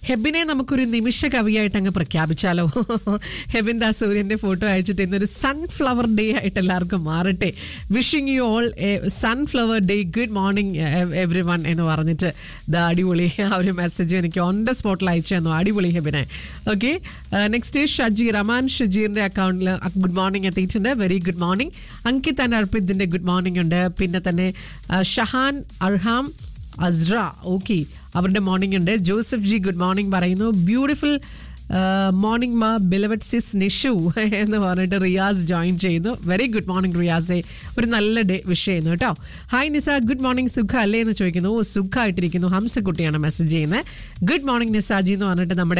ഹെബിനെ നമുക്കൊരു നിമിഷ കവിയായിട്ട് അങ്ങ് പ്രഖ്യാപിച്ചാലോ ഹെബിൻ ദാസ് സൂര്യന്റെ ഫോട്ടോ അയച്ചിട്ട് ഇന്നൊരു സൺഫ്ലവർ ഡേ ആയിട്ട് എല്ലാവർക്കും മാറട്ടെ wishing you all a sunflower day good morning everyone എന്ന് പറഞ്ഞിട്ട് ദ അടിപൊളി ആ ഒരു മെസ്സേജ് എനിക്ക് ഓൺ ദ സ്പോട്ടിൽ അയച്ചു തന്നു അടിപൊളി ഹെബിനെ ഓക്കെ നെക്സ്റ്റ് ഷജീർ റമാൻ ഷജീറിന്റെ അക്കൗണ്ടിൽ ഗുഡ് മോർണിംഗ് എത്തിയിട്ടുണ്ട് very good morning Ankit and അർപ്പിതിന്റെ ഗുഡ് മോർണിംഗ് ഉണ്ട് പിന്നെ തന്നെ ആ, ഷഹാൻ അർഹാം അസ്ര ഓക്കെ അവരുടെ മോർണിംഗ് ഉണ്ട് ജോസഫ് ജി ഗുഡ് മോർണിംഗ് പറയുന്നു beautiful morning ma beloved sis Nishu എന്ന് പറഞ്ഞിട്ട് റിയാസ് ജോയിൻ ചെയ്യുന്നു വെരി ഗുഡ് മോർണിംഗ് റിയാസെ ഒരു നല്ല ഡേ വിഷ് ചെയ്യുന്നു കേട്ടോ ഹായ് നിസ ഗുഡ് മോർണിംഗ് സുഖ അല്ലേ എന്ന് ചോദിക്കുന്നു ഓ സുഖമായിട്ടിരിക്കുന്നു ഹംസക്കുട്ടിയാണ് മെസ്സേജ് ചെയ്യുന്നത് ഗുഡ് മോർണിംഗ് നിസാജി എന്ന് പറഞ്ഞിട്ട് നമ്മുടെ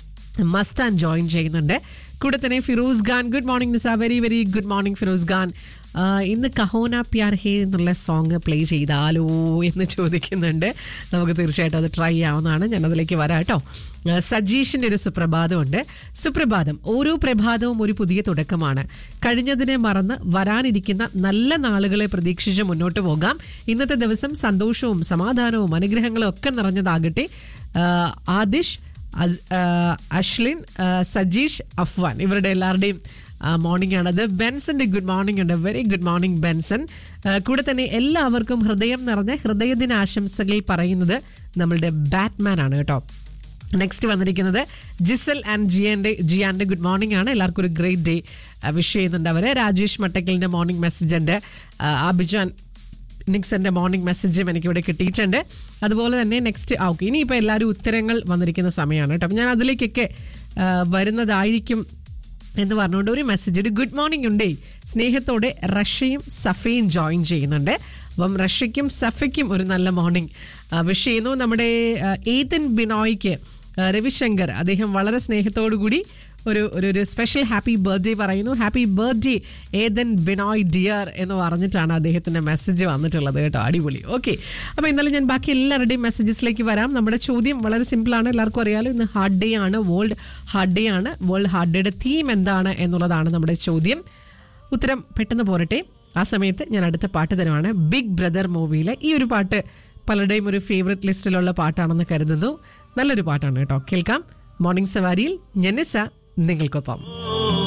മസ്താൻ ജോയിൻ ചെയ്യുന്നുണ്ട് കൂടെ തന്നെ Firoz Khan good morning Nisa very very good morning Firoz Khan ആ, ഇന്ന് കഹോന പ്യാർ ഹേ എന്നുള്ള സോങ് പ്ലേ ചെയ്താലോ എന്ന് ചോദിക്കുന്നുണ്ട് നമുക്ക് തീർച്ചയായിട്ടും അത് ട്രൈ ചെയ്യാവുന്നതാണ് ഞാൻ അതിലേക്ക് വരാം കേട്ടോ ആ, സജീഷിന്റെ ഒരു സുപ്രഭാതമുണ്ട് സുപ്രഭാതം ഓരോ പ്രഭാതവും ഒരു പുതിയ തുടക്കമാണ് കഴിഞ്ഞതിനെ മറന്ന് വരാനിരിക്കുന്ന നല്ല നാളുകളെ പ്രതീക്ഷിച്ച് മുന്നോട്ട് പോകാം ഇന്നത്തെ ദിവസം സന്തോഷവും സമാധാനവും അനുഗ്രഹങ്ങളും ഒക്കെ നിറഞ്ഞതാകട്ടെ ആ, ആദിഷ് അസ്- ആ, അശ്ലിൻ ആ, സജീഷ് അഫ്വാൻ ഇവരുടെ എല്ലാവരുടെയും മോർണിംഗ് ആണത് ബെൻസന്റെ ഗുഡ് മോർണിംഗ് ഉണ്ട് വെരി ഗുഡ് മോർണിംഗ് ബെൻസൺ ആ, കൂടെ തന്നെ എല്ലാവർക്കും ഹൃദയം നിറഞ്ഞ ഹൃദയദിന ആശംസകൾ പറയുന്നത് നമ്മളുടെ ബാറ്റ്മാൻ ആണ് കേട്ടോ നെക്സ്റ്റ് വന്നിരിക്കുന്നത് ജിസൽ ആൻഡ് ജിയാന്റെ ജിയാന്റെ ഗുഡ് മോർണിംഗ് ആണ് എല്ലാവർക്കും ഒരു ഗ്രേറ്റ് ഡേ വിഷ് ചെയ്യുന്നുണ്ട് അവര് രാജേഷ് മട്ടക്കലിന്റെ മോർണിംഗ് മെസ്സേജ് ഉണ്ട് ആ, അഭിജാൻ നിക്സന്റെ മോർണിംഗ് മെസ്സേജും എനിക്കിവിടെ കിട്ടിയിട്ടുണ്ട് അതുപോലെ തന്നെ നെക്സ്റ്റ് ആ ഓക്കെ ഇനിയിപ്പോൾ എല്ലാവരും ഉത്തരങ്ങൾ വന്നിരിക്കുന്ന സമയമാണ് കേട്ടോ അപ്പം ഞാൻ അതിലേക്കൊക്കെ ആ, വരുന്നതായിരിക്കും എന്ന് പറഞ്ഞുകൊണ്ട് ഒരു മെസ്സേജ് ഒരു ഗുഡ് മോർണിംഗ് ഉണ്ടേ സ്നേഹത്തോടെ റഷ്യയും സഫയും ജോയിൻ ചെയ്യുന്നുണ്ട് അപ്പം റഷ്യയ്ക്കും സഫയ്ക്കും ഒരു നല്ല മോർണിംഗ് വിഷ് ചെയ്യുന്നു നമ്മുടെ ആ, ഏതൻ ബിനോയ്ക്ക് ആ, രവിശങ്കർ അദ്ദേഹം വളരെ സ്നേഹത്തോടു കൂടി ഒരു ഒരു ഒരു സ്പെഷ്യൽ ഹാപ്പി ബർത്ത്ഡേ പറയുന്നു happy birthday Ethan Binoy dear എന്ന് പറഞ്ഞിട്ടാണ് അദ്ദേഹത്തിന്റെ മെസ്സേജ് വന്നിട്ടുള്ളത് കേട്ടോ അടിപൊളി ഓക്കെ അപ്പോൾ ഇന്നലെ ഞാൻ ബാക്കി എല്ലാവരുടെയും മെസ്സേജസിലേക്ക് വരാം നമ്മുടെ ചോദ്യം വളരെ സിമ്പിളാണ് എല്ലാവർക്കും അറിയാലോ ഇന്ന് ഹാർഡ് ഡേ ആണ് വേൾഡ് ഹാർഡ് ഡേ ആണ് വേൾഡ് ഹാർഡ് ഡേയുടെ തീം എന്താണ് എന്നുള്ളതാണ് നമ്മുടെ ചോദ്യം ഉത്തരം പെട്ടെന്ന് പോരട്ടെ ആ സമയത്ത് ഞാൻ അടുത്ത പാട്ട് തരുവാണ് ബിഗ് ബ്രദർ മൂവിയിലെ ഈ ഒരു പാട്ട് പലരുടെയും ഒരു ഫേവററ്റ് ലിസ്റ്റിലുള്ള പാട്ടാണെന്ന് കരുതുന്നു നല്ലൊരു പാട്ടാണ് കേട്ടോ കേൾക്കാം മോർണിംഗ് സവാരിയിൽ ഞെന്നിസ നിങ്ങൾക്കൊപ്പം